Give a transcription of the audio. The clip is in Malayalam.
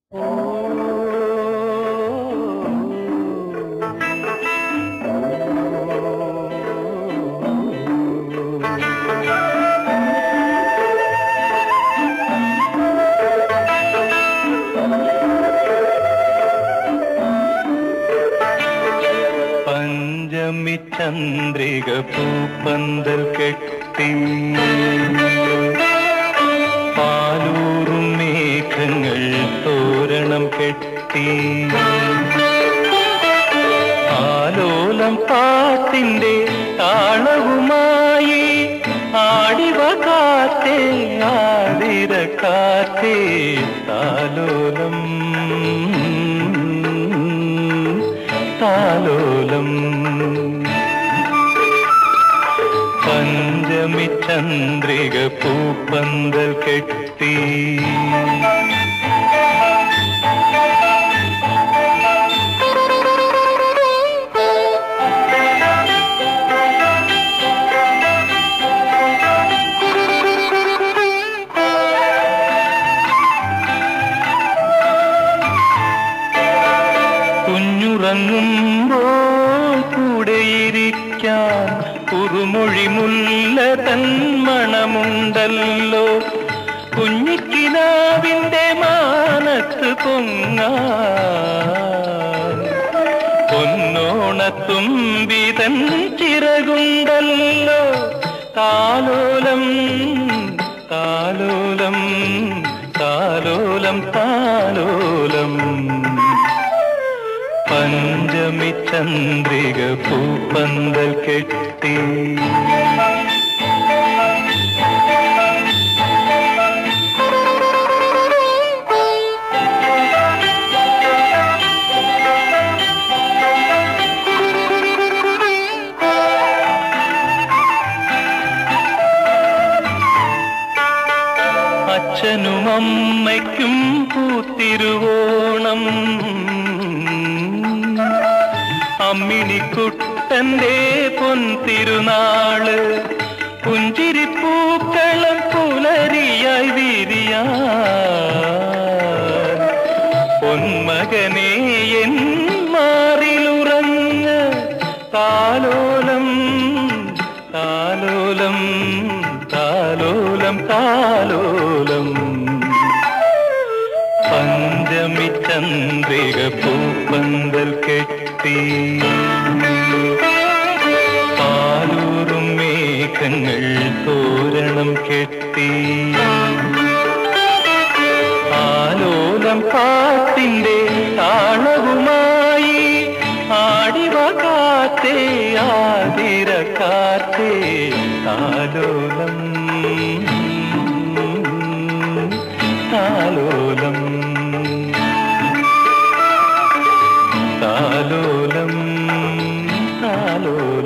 പഞ്ചമി ചന്ദ്രിക പൂപ്പന്തൽ കെട്ടി പാലൂറും മേഘങ്ങൾ തോരണം കെട്ടി ആലോലം പാട്ടിന്റെ താളവുമായി ആടിവ കാറ്റേ ആതിര കാറ്റേ താലോലം താലോലം പഞ്ചമി ചന്ദ്രിക പൂപ്പന്തൽ കെട്ടി കുഞ്ഞുറങ്ങുമ്പോൾ കൂടെയിരിക്കാൻ കുറുമൊഴി മുല്ല തന്മണമുണ്ടല്ലോ കുഞ്ഞിക്കിനാവിന്റെ മാനത്ത് പൊങ്ങാൻ പൊന്നോണത്തുമ്പിതൻ ചിറകുണ്ടല്ലോ താലോലം താലോലം താലോലം താലോലം പഞ്ചമി ചന്ദ്രിക പൂപ്പന്തൽ കെട്ടി അച്ഛനും അമ്മയ്ക്കും പൂത്തിരുവോണം അമ്മിണിക്കുട്ടന്റെ പൊൻതിരുനാള് പുഞ്ചിരിപ്പൂക്കളം പുലരിയായി വിരിയാൻ പൊന്മകനെ എൻ മാറിലുറങ്ങ് താലോലം താലോലം താലോലം താലോലം പഞ്ചമി ചന്ദ്രിക പൂപ്പന്തൽ കെട്ടി പാലൂറും മേഘങ്ങൾ തോരണം കെട്ടി ആലോലം പാട്ടിന്റെ താളവുമായി ആടിവ കാറ്റേ ആതിര കാറ്റേ താലോലം താലോലം താലോലം താലോലം